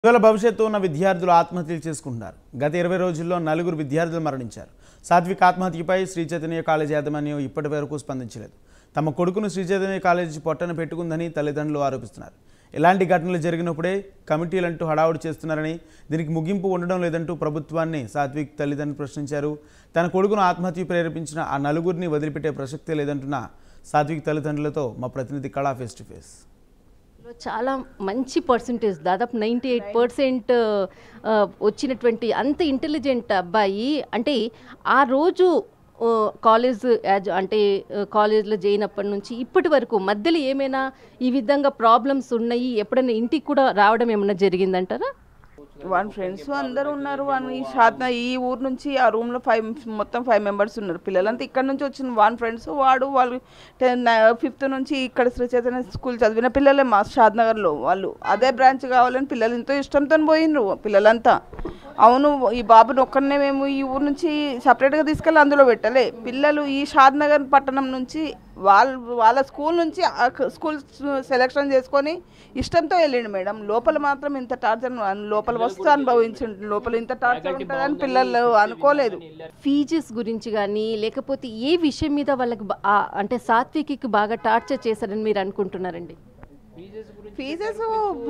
ఉజ్వల భవిష్యత్తు ఉన్న విద్యార్థులు ఆత్మహత్యలు చేసుకుంటున్నారు గత ఇరవై రోజుల్లో నలుగురు విద్యార్థులు మరణించారు సాత్విక్ ఆత్మహత్యపై శ్రీ చైతన్య కాలేజీ యాజమాన్యం ఇప్పటి వరకు స్పందించలేదు తమ కొడుకును శ్రీ చైతన్య కాలేజీ పొట్టన పెట్టుకుందని తల్లిదండ్రులు ఆరోపిస్తున్నారు ఇలాంటి ఘటనలు జరిగినప్పుడే కమిటీలంటూ హడావుడి చేస్తున్నారని దీనికి ముగింపు ఉండడం లేదంటూ ప్రభుత్వాన్ని సాత్విక్ తల్లిదండ్రులు ప్రశ్నించారు తన కొడుకును ఆత్మహత్య ప్రేరేపించిన ఆ నలుగురిని వదిలిపెట్టే ప్రసక్తే లేదంటున్న సాత్విక్ తల్లిదండ్రులతో మా ప్రతినిధి కళా ఫేస్ టు ఫేస్ లో చాలా మంచి పర్సంటేజ్ దాదాపు నైంటీ ఎయిట్ పర్సెంట్ వచ్చినటువంటి అంత ఇంటెలిజెంట్ అబ్బాయి అంటే ఆ రోజు ఆ, కాలేజ్ యాజ్ అంటే ఆ, కాలేజ్లో చేరినప్పటి నుంచి ఇప్పటి వరకు మధ్యలో ఏమైనా ఈ విధంగా ప్రాబ్లమ్స్ ఉన్నాయి ఎప్పుడైనా ఇంటికి కూడా రావడం ఏమైనా జరిగిందంటారా వాళ్ళ ఫ్రెండ్స్ అందరూ ఉన్నారు వాని షాద్న ఈ ఊరు నుంచి ఆ రూమ్ లో ఫైవ్ మొత్తం ఫైవ్ మెంబర్స్ ఉన్నారు పిల్లలంతా ఇక్కడ నుంచి వచ్చిన వాన్ ఫ్రెండ్స్ వాడు వాళ్ళు టెన్ ఫిఫ్త్ నుంచి ఇక్కడ శ్రీ చైతన్య స్కూల్ చదివిన పిల్లలే మా షాద్ లో వాళ్ళు అదే బ్రాంచ్ కావాలని పిల్లలు ఎంతో ఇష్టంతో పోయినరు పిల్లలంతా అవును ఈ బాబుని ఒక్కడనే మేము ఈ ఊరు నుంచి సపరేట్గా తీసుకెళ్ళి అందులో పెట్టలే పిల్లలు ఈ షాద్ నగర్ పట్టణం నుంచి వాళ్ళ వాళ్ళ స్కూల్ నుంచి ఆ క- స్కూల్ సెలెక్షన్ చేసుకొని ఇష్టంతో వెళ్ళిండు మేడం లోపల మాత్రం ఇంత టార్చర్ లోపల వస్తూ అనుభవించిండు లోపల ఇంత టార్చర్ ఉంటుందని పిల్లలు అనుకోలేదు ఫీజెస్ గురించి కానీ లేకపోతే ఏ విషయం మీద వాళ్ళకి బా- ఆ, అంటే సాత్వికి బాగా టార్చర్ చేశారని మీరు అనుకుంటున్నారండి ఫీజెస్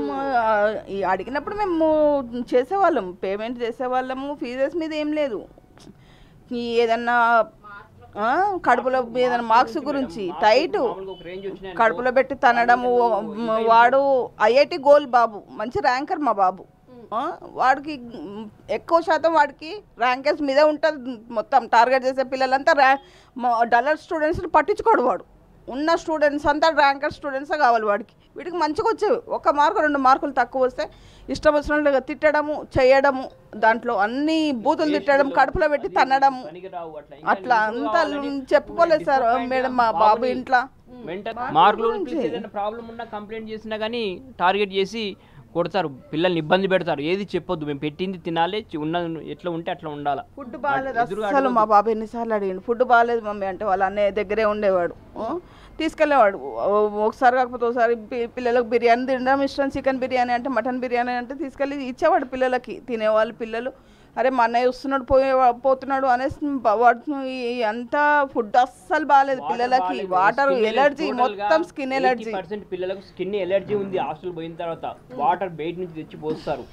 అడిగినప్పుడు మేము చేసేవాళ్ళం పేమెంట్ చేసేవాళ్ళము ఫీజెస్ మీద ఏం లేదు ఈ ఏదన్నా ఆ, కడుపులో ఏదైనా మార్క్స్ గురించి టైట్ కడుపులో పెట్టి తనడము వాడు ఐఐటి గోల్ బాబు మంచి ర్యాంకర్ మా బాబు ఆ, వాడికి మ్, ఎక్కువ శాతం వాడికి ర్యాంకర్స్ మీదే ఉంటుంది మొత్తం టార్గెట్ చేసే పిల్లలంతా ర్యా డల్లర్ స్టూడెంట్స్ని పట్టించుకోడు వాడు ఉన్న స్టూడెంట్స్ అంతా ర్యాంకర్ స్టూడెంట్సే కావాలి వాడికి వీడికి మంచిగా వచ్చేవి ఒక మార్కు రెండు మార్కులు తక్కువ వస్తే ఇష్టం వచ్చినట్లుగా తిట్టడము చేయడము దాంట్లో అన్ని బూతులు తిట్టడం కడుపులో పెట్టి తన్నడము అట్లా అంతా చెప్పుకోలేదు సార్ మేడం మా బాబు ఇంట్లో మార్కులు ఏదైనా ప్రాబ్లం ఉన్నా కంప్లైంట్ చేసినా కానీ టార్గెట్ చేసి కొడతారు పిల్లల్ని ఇబ్బంది పెడతారు ఏది చెప్పొద్దు మేము పెట్టింది తినాలి చి- ఉన్న ఎట్లా ఉంటే అట్లా ఉండాలా ఫుడ్ బాగాలేదు అసలు మా బాబు ఎన్నిసార్లు అడిగిండు ఫుడ్ బాగాలేదు మమ్మీ అంటే వాళ్ళ అన్నయ్య దగ్గరే ఉండేవాడు ఆ, తీసుకెళ్ళేవాడు ఓ- ఒకసారి కాకపోతే ఒకసారి పి- పిల్లలకు బిర్యానీ తినడం ఇష్టం చికెన్ బిర్యానీ అంటే మటన్ బిర్యానీ అంటే తీసుకెళ్ళి ఇచ్చేవాడు పిల్లలకి తినేవాళ్ళు పిల్లలు అరే మా అన్నయ్య వస్తున్నాడు పోయే పోతున్నాడు అనేసి బ- వాడు ఈ- అంతా ఫుడ్ అస్సలు బాగాలేదు పిల్లలకి వాటర్ ఎలర్జీ మొత్తం స్కిన్ ఎలర్జీ పర్సెంట్ పిల్లలకు స్కిన్ ఎలర్జీ ఉంది హాస్టల్ పోయిన తర్వాత వాటర్ బయట నుంచి తెచ్చి పోస్తారు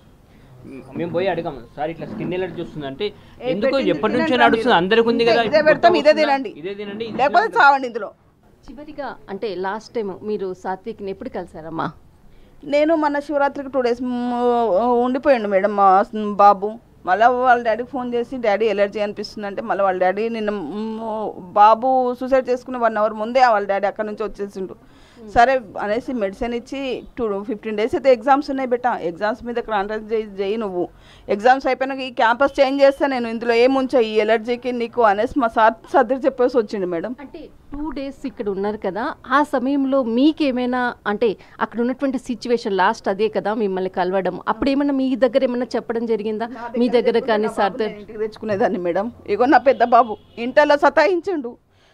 మేము పోయి అడిగాము సార్ ఇట్లా స్కిన్ ఎలర్జీ వస్తుంది అంటే ఎందుకు పెట్టింది ఎప్పటి నుంచో తినండి నడుస్తుంది అందరికి ఉంది కదా ఇదే ఇప్పుడు పెడతాం, కొత్తగా ఇదే వస్తుందా? తినండి. ఇదే తినండి ఇది లేకపోతే చావండి ఇందులో చివరిగా అంటే లాస్ట్ టైం మీరు సాత్విక్ని ఎప్పుడు కలిసారమ్మా నేను మన శివరాత్రికి టూ డేస్ ఉండిపోయిండు మేడం మా స్- బాబు మళ్ళీ వాళ్ళ డాడీకి ఫోన్ చేసి డాడీ ఎలర్జీ అనిపిస్తుంది అంటే మళ్ళీ వాళ్ళ డాడీ నిన్న మ్, బాబు సూసైడ్ చేసుకునే వన్ అవర్ ముందే వాళ్ళ డాడీ అక్కడ నుంచి వచ్చేసిండు సరే అనేసి మెడిసిన్ ఇచ్చి టూ ఫిఫ్టీన్ డేస్ అయితే ఎగ్జామ్స్ ఉన్నాయి బెట్ట ఎగ్జామ్స్ మీద కాంటాక్ట్ చేయి చేయి నువ్వు ఎగ్జామ్స్ అయిపోయినాక ఈ క్యాంపస్ చేంజ్ చేస్తే నేను ఇందులో ఏముంచా ఈ ఎలర్జీకి నీకు అనేసి మా సార్ సర్దిరి చెప్పేసి వచ్చిండు మేడం అంటే టూ డేస్ ఇక్కడ ఉన్నారు కదా ఆ సమయంలో మీకేమైనా అంటే అక్కడ ఉన్నటువంటి సిచ్యువేషన్ లాస్ట్ అదే కదా మిమ్మల్ని కలవడం అప్పుడు ఏమైనా మీ దగ్గర ఏమైనా చెప్పడం జరిగిందా మీ దగ్గర కానీ సార్ నేను ఇంటికి తెచ్చుకునేదాన్ని మేడం ఇగో నా పెద్ద బాబు ఇంటర్లో సతాయించిండు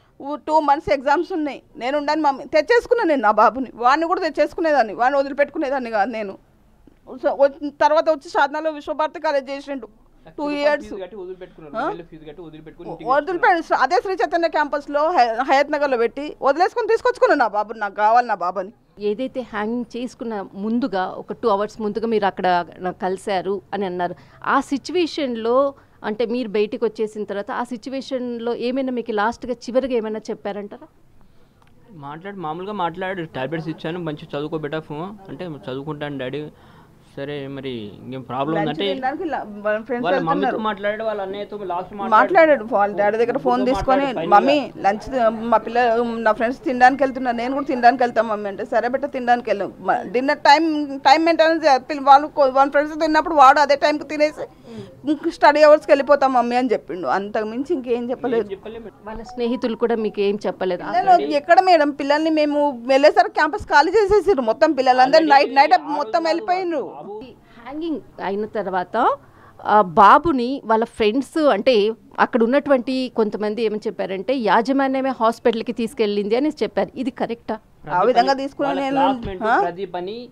టూ మంత్స్ ఎగ్జామ్స్ ఉన్నాయి నేను ఉండని మమ్మీ తెచ్చేసుకున్నాను నేను నా బాబుని వాడిని కూడా తెచ్చేసుకునేదాన్ని వాడిని వదిలిపెట్టుకునేదాన్ని కాదు నేను సో వ- తర్వాత వచ్చి సాధనలో విశ్వభారతి కాలేజ్ చేసిండు టూ ఇయర్స్ ఫీజు కట్టి వదిలిపెట్టుకున్నారు వేలు ఫీజు కట్టి వదిలిపెట్టుకుని ఇంటికి వదిలిపెట్టి అదే శ్రీ చైతన్య క్యాంపస్లో హయ- హయత్ నగర్లో పెట్టి వదిలేసుకొని తీసుకొచ్చుకున్నాను నా బాబుని నాకు కావాలి నా బాబుని ఏదైతే హ్యాంగింగ్ చేసుకున్న ముందుగా ఒక టూ అవర్స్ ముందుగా మీరు అక్కడ కలిశారు అని అన్నారు ఆ సిచ్యువేషన్లో అంటే మీరు బయటికి వచ్చేసిన తర్వాత ఆ సిచ్యువేషన్లో ఏమైనా మీకు లాస్ట్గా చివరిగా ఏమైనా చెప్పారంటారా మాట్లాడి మామూలుగా మాట్లాడు టాబ్లెట్స్ ఇచ్చాను మంచి చదువుకోబెట్టా ఫోన్ అంటే చదువుకుంటాను డాడీ సరే మరి ఇంకేం ప్రాబ్లం ఉందంటే తినడానికి ల- వాళ్ళ ఫ్రెండ్స్ వాళ్ళ వెళ్తున్నారు మమ్మీతో మాట్లాడాడు వాళ్ళ అన్నయ్యతో లాస్ట్ మాట్లాడాడు వాళ్ళ డాడీ దగ్గర ఫోన్ తీసుకొని మమ్మీ లంచ్ మా పిల్ల నా ఫ్రెండ్స్ తినడానికి వెళ్తున్నారు నేను కూడా తినడానికి వెళ్తాం మమ్మీ అంటే సరే బెట్ట తినడానికి వెళ్ళాం డిన్నర్ టైం టైం మెయింటెనెన్స్ వాళ్ళు కొ- వాళ్ళ ఫ్రెండ్స్ తిన్నప్పుడు వాడు అదే టైంకి తినేసి స్టడీ అవర్స్కి వెళ్ళిపోతాం మమ్మీ అని చెప్పిండు అంతకు మించి ఇంకేం చెప్పలేదు చెప్పలేము వాళ్ళ స్నేహితులు కూడా మీకు ఏం చెప్పలేదు పిల్లలు ఎక్కడ మేడం పిల్లల్ని మేము వెళ్ళేసరికి క్యాంపస్ ఖాళీ చేసేసారు మొత్తం పిల్లలందరూ నైట్ నైట్ మొత్తం వెళ్ళిపోయినారు హ్యాంగింగ్ అయిన తర్వాత ఆ బాబుని వాళ్ళ ఫ్రెండ్స్ అంటే అక్కడ ఉన్నటువంటి కొంతమంది ఏమని చెప్పారంటే యాజమాన్యమే హాస్పిటల్కి తీసుకెళ్ళింది అని చెప్పారు ఇది కరెక్టా ఆ విధంగా తీసుకుని నేను ప్రదీప్ అని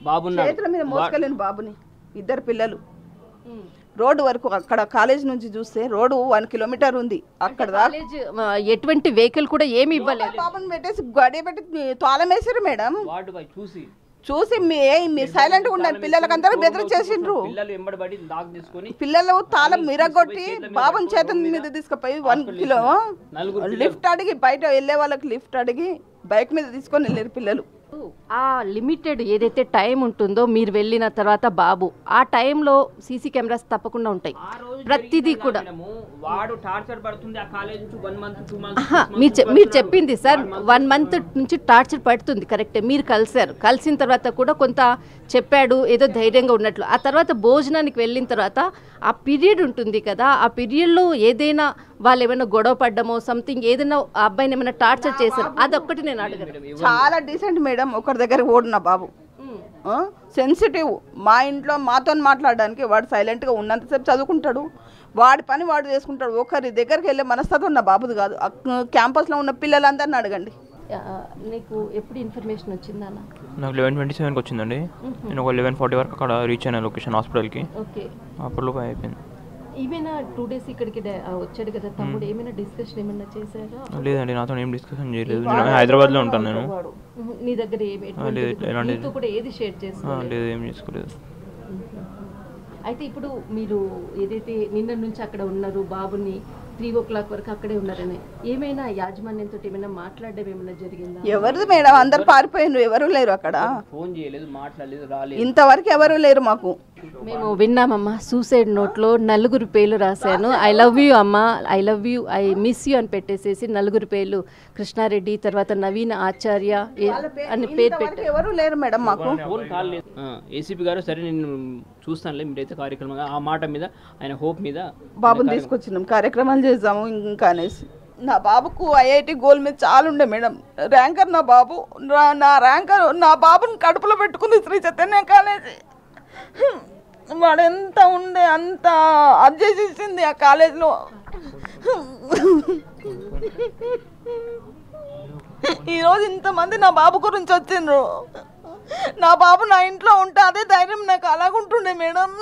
బాబున్నాడు చేతుల మీద మోసుకెళ్ళిన బాబుని ఇద్దరు పిల్లలు రోడ్డు వరకు అక్కడ కాలేజ్ నుంచి చూస్తే రోడ్డు వన్ కిలోమీటర్ ఉంది అక్కడ దాకా కాలేజ్ ఆ, ఎటువంటి వెహికల్ కూడా ఏమి ఇవ్వలేదు బాబుని పెట్టేసి గడియ పెట్టి తాళం వేసారు మేడం వార్డు బాయ్ చూసి చూసి మీ మీరు సైలెంట్ గా ఉండండి పిల్లలకందరూ బెదిరించేసిండ్రు పిల్లలు ఎంబడబడి లాక్ తీసుకొని పిల్లలు తాళం మిరగొట్టి బాబుని చేతుల మీద తీసుకుపోయి వన్ కిలో నలుగురు లిఫ్ట్ అడిగి బయట వెళ్ళే వాళ్ళకి లిఫ్ట్ అడిగి బైక్ మీద తీసుకొని వెళ్ళారు పిల్లలు ఆ లిమిటెడ్ ఏదైతే టైం ఉంటుందో మీరు వెళ్ళిన తర్వాత బాబు ఆ టైంలో సీసీ కెమెరాస్ తప్పకుండా ఉంటాయి ఆ రోజు ప్రతిదీ జరిగింది కూడా మేడము, వాడు టార్చర్ పడుతుంది ఆ కాలేజ్ నుంచి వన్ మంత్ టూ ఆహా, మంత్స్ మీరు చె- మీరు చెప్పింది సార్ వన్ మంత్ నుంచి టార్చర్ పడుతుంది కరెక్టే మీరు కలిశారు కలిసిన తర్వాత కూడా కొంత చెప్పాడు ఏదో ధైర్యంగా ఉన్నట్లు ఆ తర్వాత భోజనానికి వెళ్ళిన తర్వాత ఆ పీరియడ్ ఉంటుంది కదా ఆ పీరియడ్లో ఏదైనా వాళ్ళు ఏమైనా గొడవ పడ్డమో సంథింగ్ ఏదైనా ఆ అబ్బాయిని ఏమైనా టార్చర్ చేశారు అదొక్కటి నేను అడగను చాలా డీసెంట్ మేడం ఒకరి దగ్గర ఓడిన బాబు సెన్సిటివ్ మా ఇంట్లో మాతో మాట్లాడడానికి వాడు సైలెంట్గా ఉన్నంతసేపు చదువుకుంటాడు వాడి పని వాడు చేసుకుంటాడు ఒకరి దగ్గరికి వెళ్ళే మనస్తత్వం ఉన్న బాబుది కాదు క్యాంపస్లో ఉన్న పిల్లలందరిని అడగండి ఆ, నీకు ఎప్పుడు ఇన్ఫర్మేషన్ వచ్చిందా అన్న నాకు లెవెన్ ట్వంటీ సెవెన్కి వచ్చిందండి నేను ఒక లెవెన్ ఫార్టీ వరకు అక్కడ రీచ్ అయిన లొకేషన్ హాస్పిటల్కి ఓకే అప్పటిలోపు అయిపోయింది ఏమైనా టూ డేస్ ఇక్కడికి డా- ఆ, వచ్చాడు కదా తమ్ముడు ఏమైనా డిస్కషన్ ఏమైనా చేశారా లేదండి నాతో ఏం డిస్కషన్ చేయలేదు నేను హైదరాబాద్లో ఉంటాను నేను ఉహు, నీ దగ్గర ఏమి ఎటువంటి లేదు, ఇది- ఎలాంటిది- నీతో కూడా ఏది షేర్ ఆ, చేసుకోలేదు లేదు ఏం చేసుకోలేదు అయితే ఇప్పుడు మీరు ఏదైతే నిన్న నుంచి అక్కడ ఉన్నారు బాబుని త్రీ ఓ క్లాక్ వరకు అక్కడే ఉన్నారని ఏమైనా యాజమాన్యంతో ఏమైనా మాట్లాడడం ఏమైనా జరిగిందా ఎవరిది మేడం అందరు పారిపోయినారు ఎవరు లేరు అక్కడ ఫోన్ చేయలేదు మాట్లాడలేదు రాలేదు ఇంతవరకు ఎవరు లేరు మాకు మేము విన్నామమ్మా సూసైడ్ నోట్లో నలుగురు పేర్లు రాశాను ఐ లవ్ యూ అమ్మ I love you I miss you అని పెట్టేసేసి నలుగురు పేర్లు కృష్ణారెడ్డి తర్వాత నవీన్ ఆచార్య ఏ- అని పేరు ఇంతవరకు పెట్టారు ఎవరు లేరు మేడం మాకు ఫోన్ కాల్ లేదు ఏసీపీ గారు సరే నేను చూస్తానులే మీరైతే కార్యక్రమంగా ఆ మాట మీద ఆయన హోప్ మీద బాబుని తీసుకొచ్చినాం కార్యక్రమాలు చేద్దాము ఇంకా అనేసి నా బాబుకు ఐఐటి గోల్ మీద చాలా ఉండే మేడం ర్యాంకర్ నా బాబు నా- నా ర్యాంకర్ నా బాబుని కడుపులో పెట్టుకుంది శ్రీ చైతన్య కాలేజీ వాడు ఎంత ఉండే అంత అడ్జస్ట్ ఆ కాలేజీలో ఈరోజు ఇంతమంది నా బాబు గురించి వచ్చిండ్రు నా బాబు నా ఇంట్లో ఉంటే అదే ధైర్యం నాకు అలాగుంటుండే మేడం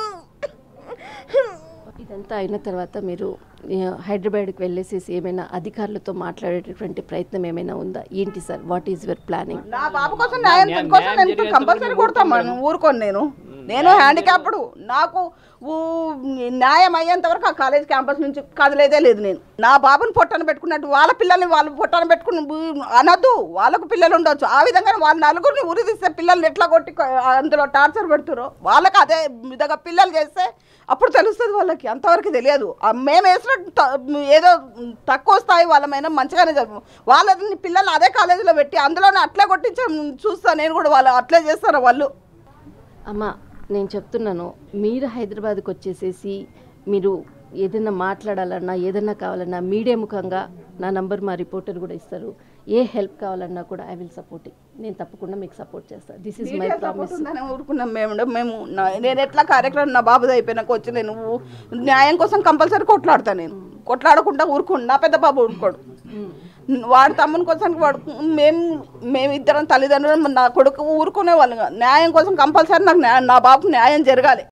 ఇదంతా అయిన తర్వాత మీరు ఆ, హైదరాబాద్కి వెళ్ళేసేసి ఏమైనా అధికారులతో మాట్లాడేటటువంటి ప్రయత్నం ఏమైనా ఉందా ఏంటి sir what is your planning నా బాబు కోసం న్యాయం కోసం నేను కంపల్సరీ కొడతాను ఊరుకోను నేను నేను హ్యాండిక్యాప్డ్ నాకు ఊ- న్యాయం అయ్యేంత వరకు ఆ కాలేజ్ క్యాంపస్ నుంచి కదలేదే లేదు నేను నా బాబుని పొట్టన పెట్టుకున్నట్టు వాళ్ళ పిల్లల్ని వాళ్ళు పొట్టన పెట్టుకుని ఊ- అనొద్దు వాళ్ళకు పిల్లలు ఉండొచ్చు ఆ విధంగా వాళ్ళ నలుగురిని ఉరి తీస్తే పిల్లల్ని ఎట్లా కొట్టి కొ- అందులో టార్చర్ పెడుతురో వాళ్ళకి అదే విధంగా పిల్లలు చేస్తే అప్పుడు తెలుస్తుంది వాళ్ళకి అంతవరకు తెలియదు ఆ మేము వేసినట్టు త- ఏదో తక్కువ స్థాయి వాళ్ళమైనా మంచిగానే చదువు వాళ్ళని పిల్లల్ని అదే కాలేజీలో పెట్టి అందులోనే అట్లే కొట్టించి చూస్తా నేను కూడా వాళ్ళు అట్లే చేస్తారు వాళ్ళు అమ్మ నేను చెప్తున్నాను మీరు హైదరాబాద్కి వచ్చేసేసి మీరు ఏదైనా మాట్లాడాలన్నా ఏదైనా కావాలన్నా మీడియా ముఖంగా నా నంబర్ మా రిపోర్టర్ కూడా ఇస్తారు ఏ హెల్ప్ కావాలన్నా కూడా ఐ విల్ సపోర్ట్ నేను తప్పకుండా మీకు సపోర్ట్ చేస్తాను దిస్ ఈజ్ మై ప్రామిస్ ఉందని ఊరుకున్నాం మేము మేము నా- నేను ఎట్లా కార్యక్రమం నా బాబుది అయిపోయినాక వచ్చి నేను ఊ- న్యాయం కోసం కంపల్సరీ కొట్లాడతా నేను కొట్లాడకుండా ఊరుకోండి నా పెద్ద బాబు ఊరుకోడు వాడి తమ్ముని కోసం వాడు మేము మేము ఇద్దరం తల్లిదండ్రులు నా కొడుకు ఊరుకునే వాళ్ళు న్యాయం కోసం కంపల్సరీ నాకు న్యాయం నా బాబుకు న్యాయం జరగాలి